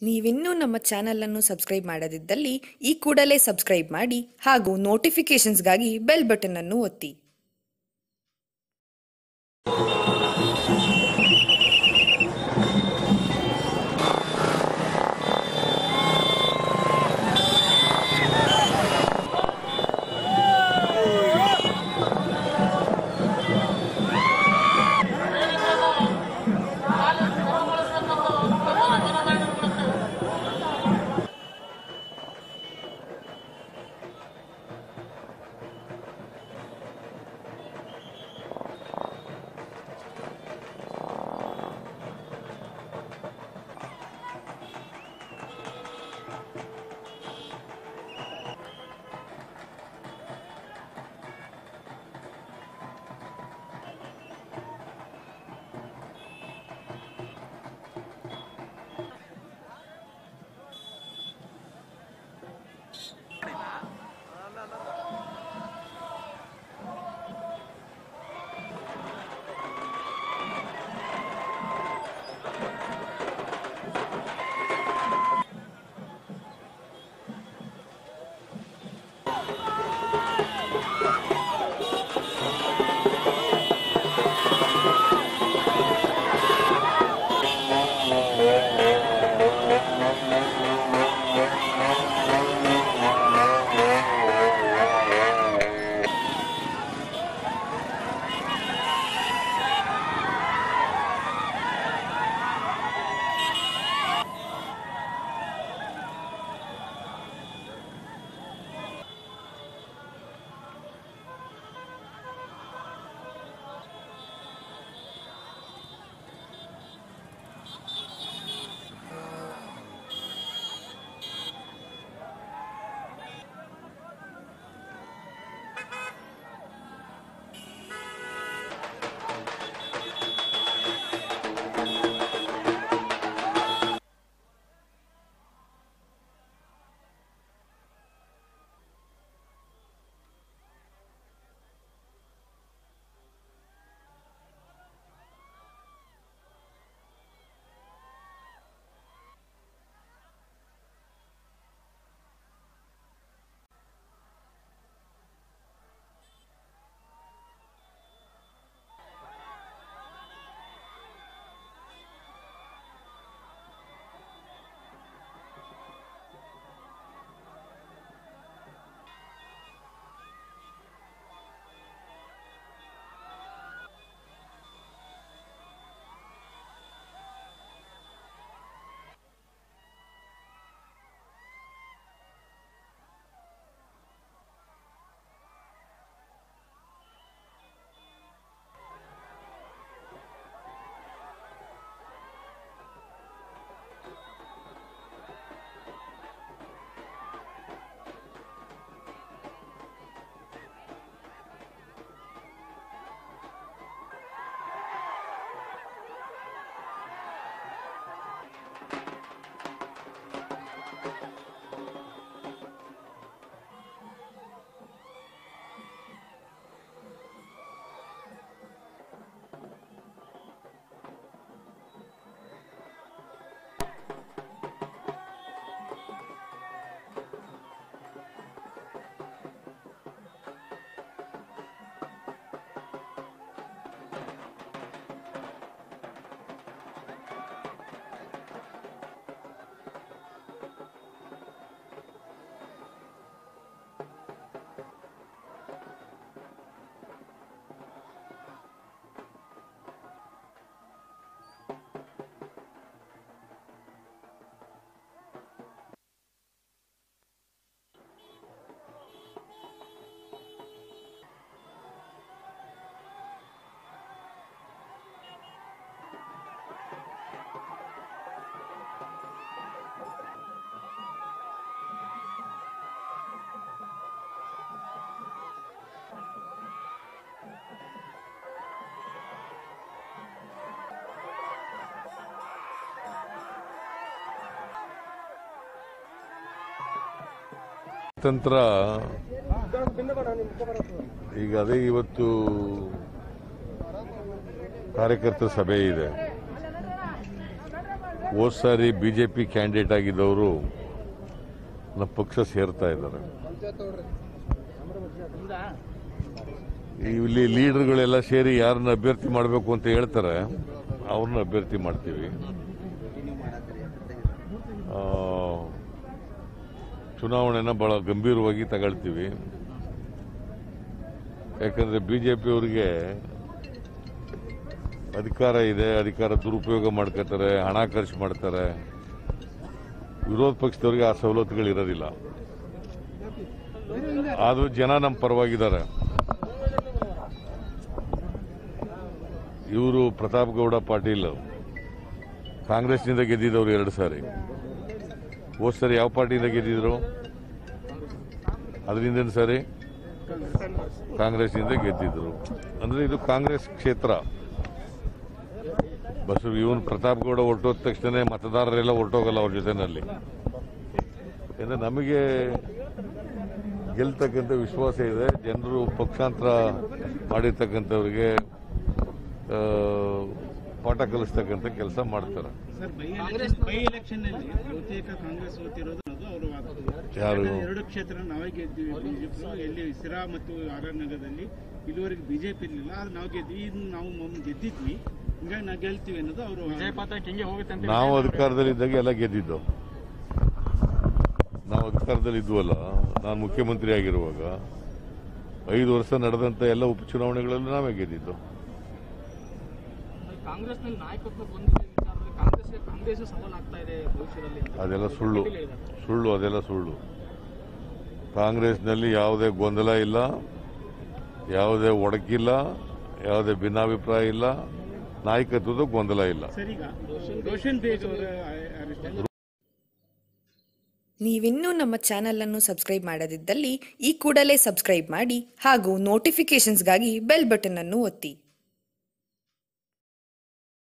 ನೀವಿನ್ನೂ ನಮ್ಮ ಚಾನಲನ್ನು ಸಬ್ಸ್ಕ್ರೈಬ್ ಮಾಡದಿದ್ದಲ್ಲಿ ಈ ಕೂಡಲೇ ಸಬ್ಸ್ಕ್ರೈಬ್ ಮಾಡಿ ಹಾಗೂ ನೋಟಿಫಿಕೇಷನ್ಸ್ಗಾಗಿ ಬೆಲ್ ಬಟನ್ ಅನ್ನು ಒತ್ತಿ ತಂತ್ರ ಈಗ ಅದೇ ಇವತ್ತು ಕಾರ್ಯಕರ್ತರ ಸಭೆ ಇದೆ ಹೋದ ಸಾರಿ ಬಿ ಜೆ ಪಿ ಕ್ಯಾಂಡಿಡೇಟ್ ಆಗಿದ್ದವರು ನಮ್ಮ ಪಕ್ಷ ಸೇರ್ತಾ ಇದ್ದಾರೆ ಇಲ್ಲಿ ಲೀಡರ್ಗಳೆಲ್ಲ ಸೇರಿ ಯಾರನ್ನ ಅಭ್ಯರ್ಥಿ ಮಾಡಬೇಕು ಅಂತ ಹೇಳ್ತಾರೆ ಅವ್ರನ್ನ ಅಭ್ಯರ್ಥಿ ಮಾಡ್ತೀವಿ ಆ, ಚುನಾವಣೆನ ಬಹಳ ಗಂಭೀರವಾಗಿ ತಗೊಳ್ತೀವಿ ಯಾಕಂದ್ರೆ ಬಿಜೆಪಿ ಅವರಿಗೆ ಅಧಿಕಾರ ಇದೆ ಅಧಿಕಾರ ದುರುಪಯೋಗ ಮಾಡ್ಕೋತಾರೆ ಹಣ ಖರ್ಚು ಮಾಡ್ತಾರೆ ವಿರೋಧ ಪಕ್ಷದವರಿಗೆ ಆ ಸವಲತ್ತುಗಳು ಇರೋದಿಲ್ಲ ಆದ್ರೂ ಜನ ನಮ್ಮ ಪರವಾಗಿದ್ದಾರೆ ಇವರು ಪ್ರತಾಪ್ ಗೌಡ ಪಾಟೀಲ್ ಕಾಂಗ್ರೆಸ್ನಿಂದ ಗೆದ್ದಿದ್ದವರು ಎರಡು ಸಾರಿ ಹೋದ್ ಸರಿ ಯಾವ ಪಾರ್ಟಿಯಿಂದ ಗೆದ್ದಿದ್ರು ಅದರಿಂದ ಸಾರಿ ಕಾಂಗ್ರೆಸ್ನಿಂದ ಗೆದ್ದಿದ್ರು ಅಂದ್ರೆ ಇದು ಕಾಂಗ್ರೆಸ್ ಕ್ಷೇತ್ರ ಬಸ್ ಇವನ್ ಪ್ರತಾಪ್ ಗೌಡ ಹೊರಟೋದ ತಕ್ಷಣ ಮತದಾರರೆಲ್ಲ ಹೊರಟೋಗಲ್ಲ ಅವ್ರ ಜೊತೆನಲ್ಲಿ ಯಾಕಂದ್ರೆ ನಮಗೆ ಗೆಲ್ತಕ್ಕಂಥ ವಿಶ್ವಾಸ ಇದೆ ಜನರು ಪಕ್ಷಾಂತರ ಮಾಡಿರ್ತಕ್ಕಂಥವ್ರಿಗೆ ಆ, ಪಾಠ ಕಲಿಸ್ತಕ್ಕಂಥ ಕೆಲಸ ಮಾಡ್ತಾರೆ sir by election by election ನಲ್ಲಿ ಬಹುತೇಕ ಕಾಂಗ್ರೆಸ್ ಸೋತಿರೋದು ಅದು ಅವರು ವಾದ. ಯಾರು? ಯಾಕಂದ್ರೆ ಎರಡು ಕ್ಷೇತ್ರ ನಾವೇ ಗೆದ್ದಿವಿ ಬಿಜೆಪಿ ಎಲ್ಲಿ ಸಿರಾ ಮತ್ತು ಆರ್ ಆರ್ ನಗರದಲ್ಲಿ ಇದುವರೆಗೆ ಬಿಜೆಪಿ ಇರಲಿಲ್ಲ ಆದ್ರೆ ನಾವು ಗೆದ್ವಿ ಇನ್ನು ನಾವು ಮೊನ್ನೆ ಗೆದ್ದಿದ್ವಿ ಹಿಂಗಾಗಿ ನಾವು ಗೆಲ್ತೀವಿ ಅನ್ನೋದು ಅವರು ಹಿಂಗೆ ಹೋಗುತ್ತೆ ಅಂತ ನಾವು ಅಧಿಕಾರದಲ್ಲಿ ಇದ್ದಾಗ ಎಲ್ಲ ಗೆದ್ದಿದ್ದು ನಾವು ಅಧಿಕಾರದಲ್ಲಿ ಇದ್ವಲ್ಲ ನಾನು ಮುಖ್ಯಮಂತ್ರಿ ಆಗಿರುವಾಗ ಐದು ವರ್ಷ ನಡೆದಂತ ಎಲ್ಲ ಉಪಚುನಾವಣೆಗಳಲ್ಲೂ ನಾವೇ ಗೆದ್ದಿದ್ದು ಕಾಂಗ್ರೆಸ್ನಲ್ಲಿ ನಾಯಕತ್ವ ಬಂದಿದೆ ವಿಚಾರದಲ್ಲಿ ಕಾಂಗ್ರೆಸ್ಗೆ ಕಾಂಗ್ರೆಸ್ ಸವಾಲಾಗ್ತಾ ಇದೆ ಭವಿಷ್ಯದಲ್ಲಿ ಅಂತ ಅದೆಲ್ಲ ಸುಳ್ಳು ಪಾಟೀಲ್ ಹೇಳಿದ್ದಾರೆ. ಸುಳ್ಳು ಅದೆಲ್ಲ ಸುಳ್ಳು ಕಾಂಗ್ರೆಸ್ನಲ್ಲಿ ಯಾವುದೇ ಗೊಂದಲ ಇಲ್ಲ ಯಾವುದೇ ಒಡಕಿಲ್ಲ ಯಾವುದೇ ಭಿನ್ನಾಭಿಪ್ರಾಯ ಇಲ್ಲ ನಾಯಕತ್ವದ ಗೊಂದಲ ಇಲ್ಲ ಸರ್ ಈಗ ರೋಷನ್ ಬೇಗ್ ಅವರ ಅರೆಸ್ಟ್ ನೀವಿನ್ನೂ ನಮ್ಮ ಚಾನಲನ್ನು ಸಬ್ಸ್ಕ್ರೈಬ್ ಮಾಡದಿದ್ದಲ್ಲಿ ಈ ಕೂಡಲೇ ಸಬ್ಸ್ಕ್ರೈಬ್ ಮಾಡಿ ಹಾಗೂ ನೋಟಿಫಿಕೇಷನ್ಸ್ಗಾಗಿ ಬೆಲ್ ಬಟನ್ ಅನ್ನು ಒತ್ತಿ